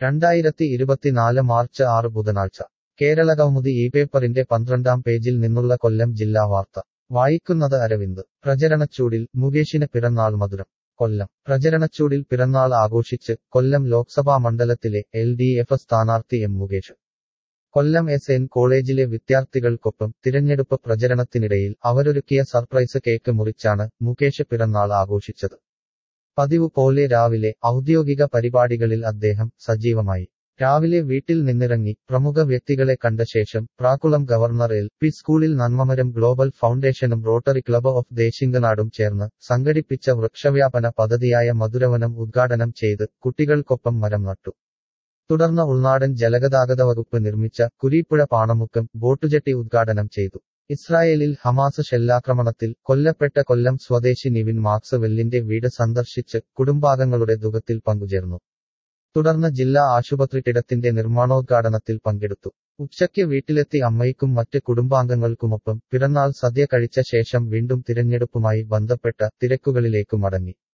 രണ്ടായിരത്തി ഇരുപത്തിനാല് മാർച്ച് ആറ് ബുധനാഴ്ച കേരളകൗമുദി ഈ പേപ്പറിന്റെ പന്ത്രണ്ടാം പേജിൽ നിന്നുള്ള കൊല്ലം ജില്ലാ വാർത്ത വായിക്കുന്നത് അരവിന്ദ് പ്രചരണച്ചൂടിൽ മുകേഷിന് പിറന്നാൾ മധുരം കൊല്ലം പ്രചരണച്ചൂടിൽ പിറന്നാൾ ആഘോഷിച്ച് കൊല്ലം ലോക്സഭാ മണ്ഡലത്തിലെ എൽ ഡി എഫ് സ്ഥാനാർത്ഥി M Mukesh Kollam S N കോളേജിലെ വിദ്യാർത്ഥികൾക്കൊപ്പം തിരഞ്ഞെടുപ്പ് പ്രചരണത്തിനിടയിൽ അവരൊരുക്കിയ സർപ്രൈസ് കേക്ക് മുറിച്ചാണ് മുകേഷ് പിറന്നാൾ ആഘോഷിച്ചത് പതിവ് പോലെ രാവിലെ ഔദ്യോഗിക പരിപാടികളിൽ അദ്ദേഹം സജീവമായി രാവിലെ വീട്ടിൽ നിന്നിറങ്ങി പ്രമുഖ വ്യക്തികളെ കണ്ട ശേഷം പ്രാക്കുളം ഗവർണർ എൽ പി സ്കൂളിൽ നന്മമരം ഗ്ലോബൽ ഫൗണ്ടേഷനും റോട്ടറി ക്ലബ് ഓഫ് ദേശിംഗനാടും ചേർന്ന് സംഘടിപ്പിച്ച വൃക്ഷവ്യാപന പദ്ധതിയായ മധുരവനം ഉദ്ഘാടനം ചെയ്ത് കുട്ടികൾക്കൊപ്പം മരം നട്ടു തുടർന്ന് ഉൾനാടൻ ജലഗതാഗത വകുപ്പ് നിർമ്മിച്ച കുരീപ്പുഴ പാണമുക്കം ബോട്ടുജെട്ടി ഉദ്ഘാടനം ചെയ്തു ഇസ്രായേലിൽ ഹമാസ് ഷെല്ലാക്രമണത്തിൽ കൊല്ലപ്പെട്ട കൊല്ലം സ്വദേശി നിവിൻ മാക്സ് വെല്ലിന്റെ വീട് സന്ദർശിച്ച് കുടുംബാംഗങ്ങളുടെ ദുഃഖത്തിൽ പങ്കുചേർന്നു തുടർന്ന് ജില്ലാ ആശുപത്രിക്കിടത്തിന്റെ നിർമ്മാണോദ്ഘാടനത്തിൽ പങ്കെടുത്തു ഉച്ചയ്ക്ക് വീട്ടിലെത്തി അമ്മയ്ക്കും മറ്റ് കുടുംബാംഗങ്ങൾക്കുമൊപ്പം പിറന്നാൾ സദ്യ കഴിച്ച ശേഷം വീണ്ടും തിരഞ്ഞെടുപ്പുമായി ബന്ധപ്പെട്ട തിരക്കുകളിലേക്ക് മടങ്ങി